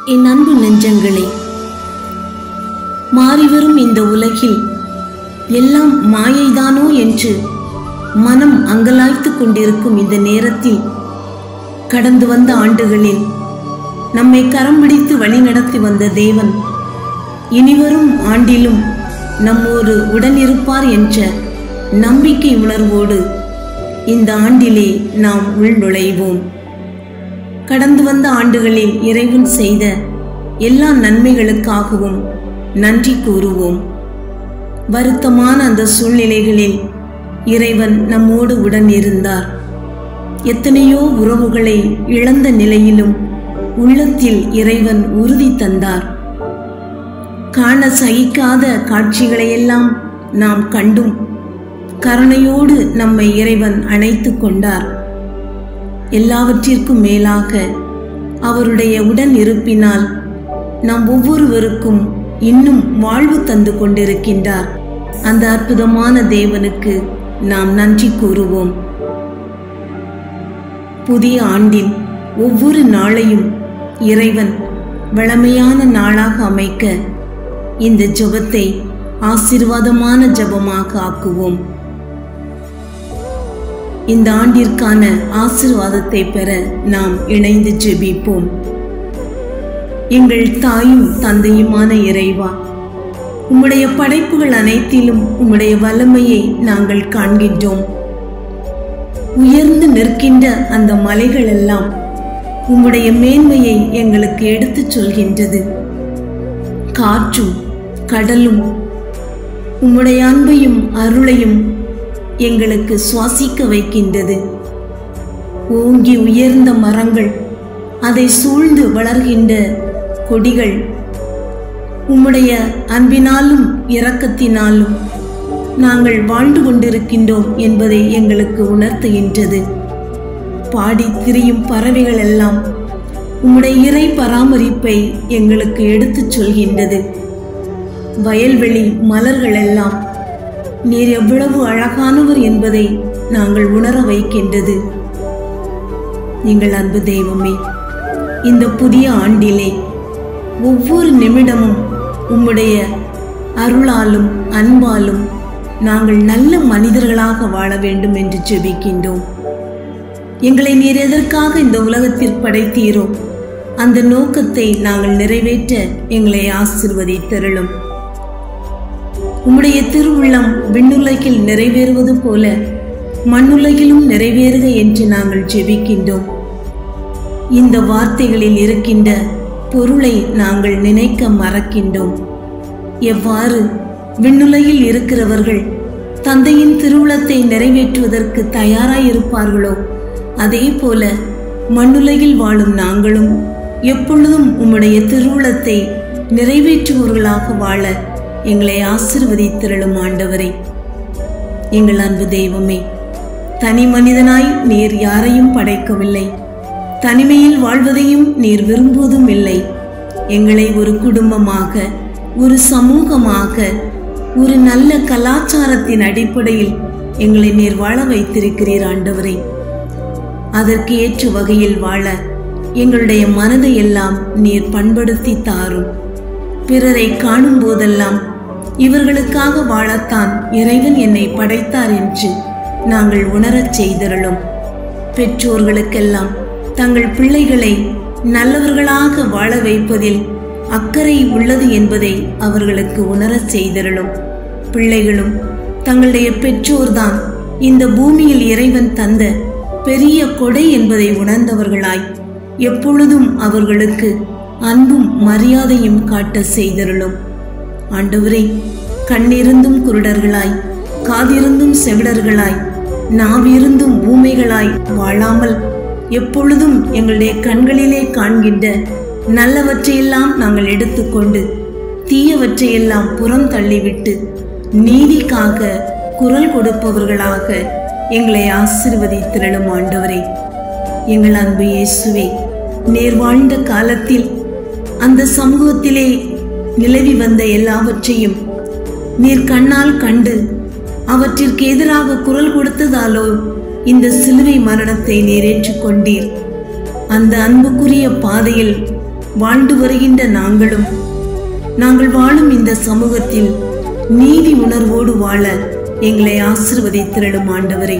என் அன்பு நெஞ்சங்களே மாறிவரும் இந்த உலகில் எல்லாம் மாயைதானோ என்று மனம் அங்கலாய்த்துக் கொண்டிருக்கும் இந்த நேரத்தில் கடந்து வந்த ஆண்டுகளில் நம்மை கரம் பிடித்து வழிநடத்தி வந்த தேவன் இனிவரும் ஆண்டிலும் நம்மோடு உடனிருப்பார் என்ற நம்பிக்கை உணர்வோடு இந்த ஆண்டிலே நாம் உள்நுழைவோம் கடந்து வந்த ஆண்டுகளில் இறைவன் செய்த எல்லா நன்மைகளுக்காகவும் நன்றி கூறுவோம் வருத்தமான அந்த சூழ்நிலைகளில் இறைவன் நம்மோடு உடன் இருந்தார் எத்தனையோ உறவுகளை இழந்த நிலையிலும் உள்ளத்தில் இறைவன் உறுதி தந்தார் காண சகிக்காத காட்சிகளையெல்லாம் நாம் கண்டும் கருணையோடு நம்மை இறைவன் அணைத்து கொண்டார் எல்லாவற்றிற்கும் மேலாக அவருடைய உடன் இருப்பினால் நாம் ஒவ்வொருவருக்கும் இன்னும் வாழ்வு தந்து கொண்டிருக்கின்றார் அந்த அற்புதமான தேவனுக்கு நாம் நன்றி கூறுவோம் புதிய ஆண்டின் ஒவ்வொரு நாளையும் இறைவன் வளமையான நாளாக அமைக்க இந்த ஜெபத்தை ஆசீர்வாதமான ஜெபமாக ஆக்குவோம் இந்த ஆண்டிற்கான ஆசீர்வாதத்தை பெற நாம் இணைந்து ஜெபிப்போம் எங்கள் தாயும் தந்தையுமான இறைவா உம்முடைய படைப்புகள் அனைத்திலும் உம்முடைய வல்லமையை நாங்கள் காண்கின்றோம் உயர்ந்து நிற்கின்ற அந்த மலைகள் எல்லாம் உம்முடைய மேன்மையை எங்களுக்கு எடுத்துச் சொல்கின்றது காற்றும் கடலும் உம்முடைய அன்பையும் அருளையும் எங்களுக்கு சுவாசிக்க வைக்கின்றது ஓங்கி உயர்ந்த மரங்கள் அதை சூழ்ந்து வளர்கின்ற கொடிகள் உம்முடைய அன்பினாலும் இரக்கத்தினாலும் நாங்கள் வாழ்ந்து கொண்டிருக்கின்றோம் என்பதை எங்களுக்கு உணர்த்துகின்றது பாடி திரியும் பறவைகள் எல்லாம் உம்முடைய இறை பராமரிப்பை எங்களுக்கு எடுத்துச் சொல்கின்றது வயல்வெளி மலர்கள் எல்லாம் நீர் எவ்வளவு அழகானவர் என்பதை நாங்கள் உணர வைக்கின்றது எங்கள் அன்பு தெய்வமே இந்த புதிய ஆண்டிலே ஒவ்வொரு நிமிடமும் உம்முடைய அருளாலும் அன்பாலும் நாங்கள் நல்ல மனிதர்களாக வாழ வேண்டும் என்று ஜெபிக்கின்றோம் எங்களை நீர் எதற்காக இந்த உலகத்தில் படைத்தீரோ அந்த நோக்கத்தை நாங்கள் நிறைவேற்ற எங்களை ஆசிர்வதித்தருளும் உம்முடைய திருவுள்ளம் விண்ணுலகில் நிறைவேறுவது போல மண்ணுலகிலும் நிறைவேறுக என்று நாங்கள் ஜெபிக்கின்றோம் இந்த வார்த்தைகளில் இருக்கின்ற பொருளை நாங்கள் நினைக்க மறக்கின்றோம் எவ்வாறு விண்ணுலகில் இருக்கிறவர்கள் தந்தையின் திருவுளத்தை நிறைவேற்றுவதற்கு தயாராயிருப்பார்களோ அதே போல மண்ணுலகில் வாழும் நாங்களும் எப்பொழுதும் உம்முடைய திருவுளத்தை நிறைவேற்றுபவர்களாக வாழ எங்களை ஆசிர்வதித்திரளும் ஆண்டவரே எங்கள் அன்பு தெய்வமே தனி மனிதனாய் நீர் யாரையும் படைக்கவில்லை தனிமையில் வாழ்வதையும் நீர் விரும்புவதும் இல்லை எங்களை ஒரு குடும்பமாக ஒரு சமூகமாக ஒரு நல்ல கலாச்சாரத்தின் அடிப்படையில் எங்களை நீர் வாழ வைத்திருக்கிறீர் ஆண்டவரே அதற்கு ஏற்ற வகையில் வாழ எங்களுடைய மனதை எல்லாம் நீர் பண்படுத்தி தாரும் பிறரை காணும் போதெல்லாம் இவர்களுக்காக வாழத்தான் இறைவன் என்னை படைத்தார் என்று நாங்கள் உணரச் செய்திருளும் பெற்றோர்களுக்கெல்லாம் தங்கள் பிள்ளைகளை நல்லவர்களாக வாழ வைப்பதில் அக்கறை உள்ளது என்பதை அவர்களுக்கு உணரச் செய்திருளும் பிள்ளைகளும் தங்களுடைய பெற்றோர்தான் இந்த பூமியில் இறைவன் தந்த பெரிய கொடை என்பதை உணர்ந்தவர்களாய் எப்பொழுதும் அவர்களுக்கு அன்பும் மரியாதையும் காட்ட செய்திருளும் ஆண்டவரே கண்ணிருந்தும் குருடர்களாய் காதிருந்தும் செவிடர்களாய் நாவிருந்தும் ஊமைகளாய் வாழாமல் எப்பொழுதும் எங்களுடைய கண்களிலே காண்கின்ற நல்லவற்றையெல்லாம் நாங்கள் எடுத்துக்கொண்டு தீயவற்றையெல்லாம் புறம் தள்ளிவிட்டு நீதிக்காக குரல் கொடுப்பவர்களாக எங்களை ஆசிர்வதித்திரளும் ஆண்டவரே எங்கள் அன்பு இயேசுவே நேர் வாழ்ந்த காலத்தில் அந்த சமூகத்திலே நிலவி வந்த எல்லாவற்றையும் நீர் கண்ணால் கண்டு அவற்றிற்கு எதிராக குரல் கொடுத்ததாலோ இந்த சிலுவை மரணத்தை நீர் ஏற்றுக்கொண்டீர் அந்த அன்புக்குரிய பாதையில் வாழ்ந்து வருகின்ற நாங்களும் நாங்கள் வாழும் இந்த சமூகத்தில் நீதி உணர்வோடு வாழ எங்களை ஆசிர்வதித்திரளும் ஆண்டவரே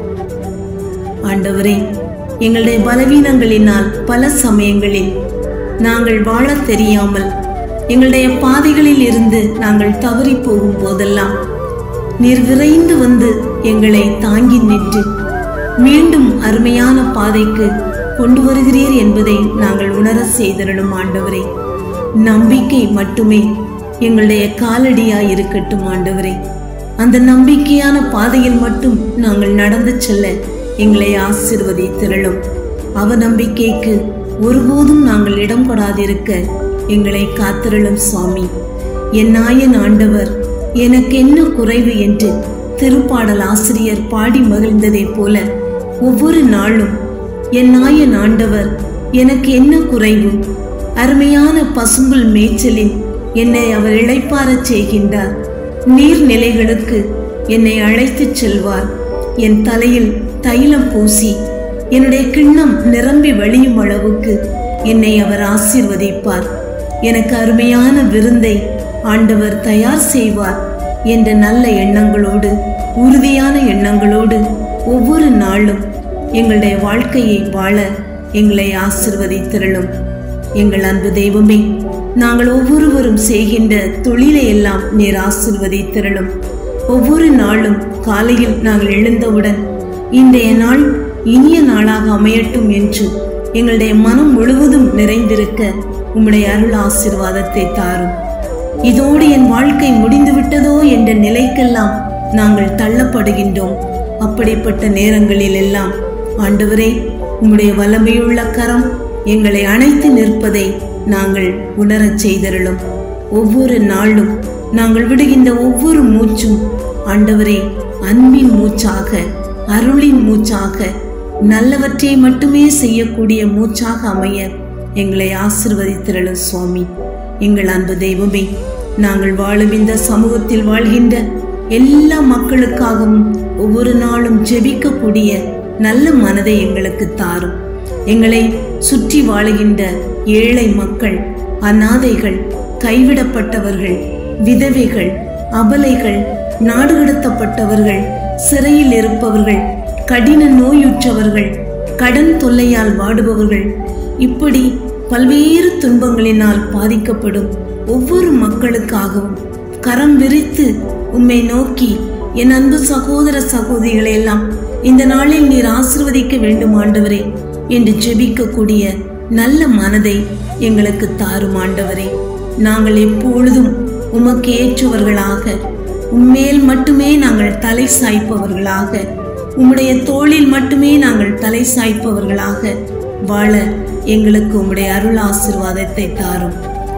ஆண்டவரே எங்களுடைய பலவீனங்களினால் பல சமயங்களில் நாங்கள் வாழத் தெரியாமல் எங்களுடைய பாதைகளில் இருந்து நாங்கள் தவறி போகும் போதெல்லாம் நீர் விரைந்து வந்து எங்களை தாங்கி நின்று மீண்டும் அருமையான பாதைக்கு கொண்டு வருகிறீர் என்பதை நாங்கள் உணர செய்திடணும் ஆண்டவரே நம்பிக்கை மட்டுமே எங்களுடைய காலடியாய் இருக்கட்டும் ஆண்டவரே அந்த நம்பிக்கையான பாதையில் மட்டும் நாங்கள் நடந்து செல்ல எங்களை ஆசிர்வதி திரளும் அவநம்பிக்கைக்கு ஒருபோதும் நாங்கள் இடம் கொடாதிருக்க எங்களை காத்திரளும் சுவாமி என் நாயன் ஆண்டவர் எனக்கு என்ன குறைவு என்று திருப்பாடல் ஆசிரியர் பாடி மகிழ்ந்ததைப் போல ஒவ்வொரு நாளும் என் நாயன் ஆண்டவர் எனக்கு என்ன குறைவு அருமையான பசும்புல் மேய்ச்சலில் என்னை அவர் இளைப்பாரச் செய்கின்றார் நீர்நிலைகளுக்கு என்னை அழைத்துச் செல்வார் என் தலையில் தைலம் பூசி என்னுடைய கிண்ணம் நிரம்பி வழியும் அளவுக்கு என்னை அவர் ஆசீர்வதிப்பார் எனக்கு அருமையான விருந்தை ஆண்டவர் தயார் செய்வார் என்ற நல்ல எண்ணங்களோடு உறுதியான எண்ணங்களோடு ஒவ்வொரு நாளும் எங்களுடைய வாழ்க்கையை வாழ எங்களை ஆசிர்வதித்திரளும் எங்கள் அன்பு தெய்வமே நாங்கள் ஒவ்வொருவரும் செய்கின்ற தொழிலை எல்லாம் நீர் ஆசிர்வதித்திரளும் ஒவ்வொரு நாளும் காலையில் நாங்கள் எழுந்தவுடன் இன்றைய நாள் இனிய நாளாக அமையட்டும் என்று எங்களுடைய மனம் முழுவதும் நிறைந்திருக்க உம்முடைய அருள் ஆசிர்வாதத்தை தாரும் இதோடு என் வாழ்க்கை முடிந்து விட்டதோ என்ற நிலைக்கெல்லாம் நாங்கள் தள்ளப்படுகின்றோம் அப்படிப்பட்ட நேரங்களில் எல்லாம் ஆண்டவரே உம்முடைய வல்லமையுள்ள கரம் எங்களை அணைத்து நிற்பதை நாங்கள் உணரச் செய்தருளும் ஒவ்வொரு நாளும் நாங்கள் விடுகின்ற ஒவ்வொரு மூச்சும் ஆண்டவரே அன்பின் மூச்சாக அருளின் மூச்சாக நல்லவற்றை மட்டுமே செய்யக்கூடிய மூச்சாக அமைய எங்களை ஆசிர்வதித்திரளும் சுவாமி எங்கள் அன்பு தெய்வமே நாங்கள் வாழும் இந்த சமூகத்தில் வாழ்கின்ற எல்லா மக்களுக்காகவும் ஒவ்வொரு நாளும் ஜெபிக்கக்கூடிய நல்ல மனதை எங்களுக்கு தாரும் எங்களை சுற்றி வாழுகின்ற ஏழை மக்கள் அநாதைகள் கைவிடப்பட்டவர்கள் விதவைகள் அபலைகள் நாடு கடத்தப்பட்டவர்கள் சிறையில் இருப்பவர்கள் கடின நோயுற்றவர்கள் கடன் தொல்லையால் வாடுபவர்கள் இப்படி பல்வேறு துன்பங்களினால் பாதிக்கப்படும் ஒவ்வொரு மக்களுக்காகவும் கரம் விரித்து உம்மை நோக்கி என் அன்பு சகோதர சகோதரிகளை எல்லாம் இந்த நாளில் நீர் ஆசிர்வதிக்க வேண்டும் ஆண்டவரே என்று ஜெபிக்கக்கூடிய நல்ல மனதை எங்களுக்கு தாரும் ஆண்டவரே நாங்கள் எப்பொழுதும் உமக்கு ஏற்றுவர்களாக உம்மேல் மட்டுமே நாங்கள் தலை சாய்ப்பவர்களாக உம்முடைய தோளில் மட்டுமே நாங்கள் தலை சாய்ப்பவர்களாக வாழ எங்களுக்கு உம்முடைய அருள் ஆசிர்வாதத்தை தாரும்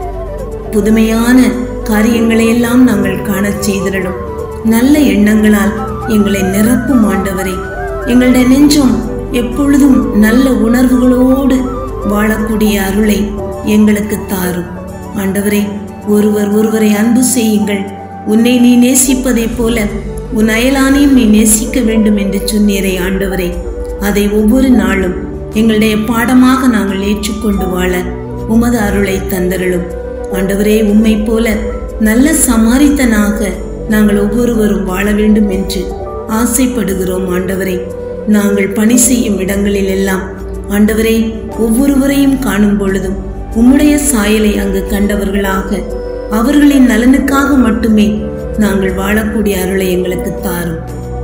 புதுமையான காரியங்களை எல்லாம் நாங்கள் காணச் செய்திடணும் நல்ல எண்ணங்களால் எங்களை நிரப்பும் ஆண்டவரே எங்களுடைய நெஞ்சம் எப்பொழுதும் நல்ல உணர்வுகளோடு வாழக்கூடிய அருளை எங்களுக்கு தாரும் ஆண்டவரே ஒருவர் ஒருவரை அன்பு செய்யுங்கள் உன்னை நீ நேசிப்பதைப் போல உன் அயலானையும் நீ நேசிக்க வேண்டும் என்று சொன்னீரே ஆண்டவரே அதை ஒவ்வொரு நாளும் எங்களுடைய பாடமாக நாங்கள் ஏற்றுக்கொண்டு வாழ உமது அருளை தந்தருளும் ஆண்டவரே உம்மை போல நல்ல சமாரித்தனாக நாங்கள் ஒவ்வொருவரும் வாழ வேண்டும் என்று ஆசைப்படுகிறோம் ஆண்டவரே நாங்கள் பணி செய்யும் இடங்களில் எல்லாம் ஆண்டவரே ஒவ்வொருவரையும் காணும் பொழுதும் உம்முடைய சாயலை அங்கு கண்டவர்களாக அவர்களின் நலனுக்காக மட்டுமே நாங்கள் வாழக்கூடிய அருளை எங்களுக்கு தாரும்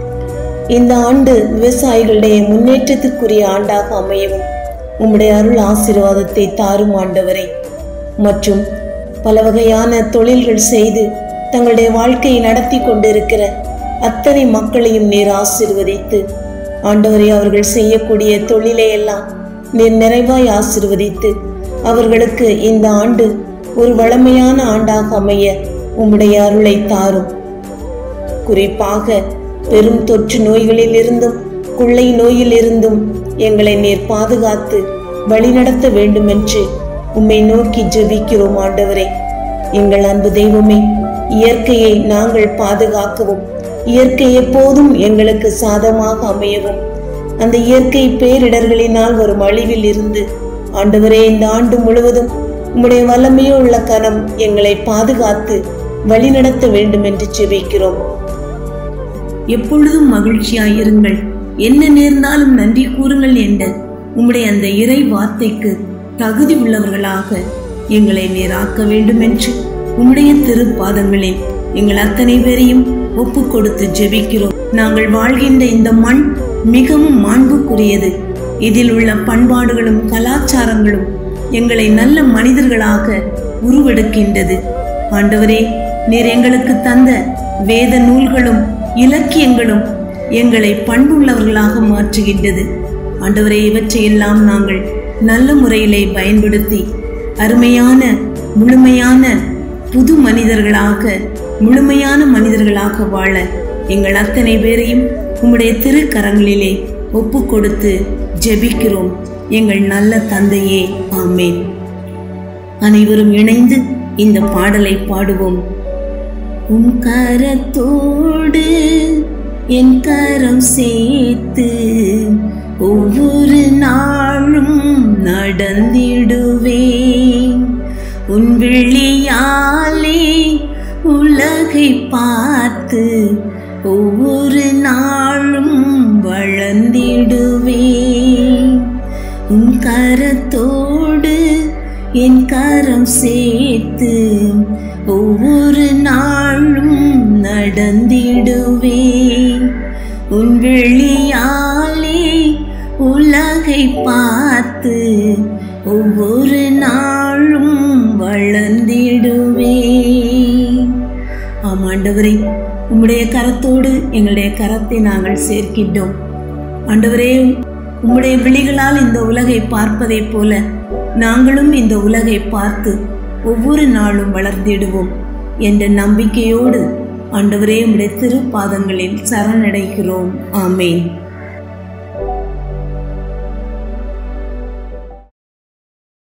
இந்த ஆண்டு விவசாயிகளுடைய முன்னேற்றத்திற்குரிய ஆண்டாக அமையவும் உம்முடைய அருள் ஆசீர்வாதத்தை தாரும் ஆண்டவரே மற்றும் பல வகையான தொழில்கள் செய்து தங்களுடைய வாழ்க்கையை நடத்தி கொண்டிருக்கிற அத்தனை மக்களையும் நீர் ஆசீர்வதித்து ஆண்டவரே அவர்கள் செய்யக்கூடிய தொழிலை எல்லாம் நீர் நிறைவாய் ஆசீர்வதித்து அவர்களுக்கு இந்த ஆண்டு ஒரு வளமையான ஆண்டாக அமைய உம்முடைய அருளை தாரும் குறிப்பாக பெரும் தொற்று நோய்களில் இருந்தும் கொள்ளை நோயில் இருந்தும் எங்களை நீர் பாதுகாத்து வழிநடத்த வேண்டும் என்று உம்மை நோக்கி ஜெபிக்கிறோம் ஆண்டவரே எங்கள் அன்பு தெய்வமே இயற்கையை நாங்கள் பாதுகாக்கவும் இயற்கை எப்போதும் எங்களுக்கு சாதமாக அமையவும் அந்த இயற்கை பேரிடர்களினால் வரும் அழிவில் இருந்து ஆண்டவரே இந்த ஆண்டு முழுவதும் உம்முடைய வல்லமையோ உள்ள கரம் எங்களை பாதுகாத்து வழிநடத்த வேண்டும் என்று ஜெபிக்கிறோம் எப்பொழுதும் மகிழ்ச்சியாயிருங்கள் என்ன நேர்ந்தாலும் நன்றி கூறுங்கள் என்ற உம்முடைய அந்த இறை வார்த்தைக்கு தகுதி உள்ளவர்களாக எங்களை நேராக்க வேண்டும் என்று உம்முடைய திருப்பாதங்களில் எங்கள் அத்தனை பேரையும் ஒப்பு கொடுத்து ஜெபிக்கிறோம் நாங்கள் வாழ்கின்ற இந்த மண் மிகவும் மாண்புக்குரியது இதில் உள்ள பண்பாடுகளும் கலாச்சாரங்களும் எங்களை நல்ல மனிதர்களாக உருவெடுக்கின்றது ஆண்டவரே நீர் எங்களுக்கு தந்த வேத நூல்களும் இலக்கியங்களும் எங்களை பண்புள்ளவர்களாக மாற்றுகின்றது ஆண்டவரே இவற்றையெல்லாம் நாங்கள் நல்ல முறையிலே பயன்படுத்தி அருமையான முழுமையான புது மனிதர்களாக முழுமையான மனிதர்களாக வாழ எங்கள் அத்தனை பேரையும் உம்முடைய திருக்கரங்களிலே ஒப்பு கொடுத்து ஜெபிக்கிறோம் எங்கள் நல்ல தந்தையே ஆமேன் அனைவரும் இணைந்து இந்த பாடலை பாடுவோம் உன் கரத்தோடு என் கரம் சேர்த்து ஒவ்வொரு நாளும் நடந்திடுவேன் உன் விழியாலே உலகை பார்த்து ஒவ்வொரு நாளும் வளர்ந்திடுவேன் உன் கரத்தோடு என் கரம் சேர்த்து ஒவ்வொரு நாளும் நடந்திடுவேன் உன் வெளியாலே உலகை பார்த்து ஒவ்வொரு நாளும் வளர்ந்திடுவேன் ஆமாண்டவரே உம்முடைய கரத்தோடு எங்களுடைய கரத்தை நாங்கள் சேர்க்கின்றோம் ஆண்டவரே உம்முடைய விழிகளால் இந்த உலகை பார்ப்பதைப் போல நாங்களும் இந்த உலகை பார்த்து ஒவ்வொரு நாளும் வளர்ந்திடுவோம் என்ற நம்பிக்கையோடு ஆண்டவரே உம்முடைய திருப்பாதங்களில் சரணடைகிறோம் ஆமேன்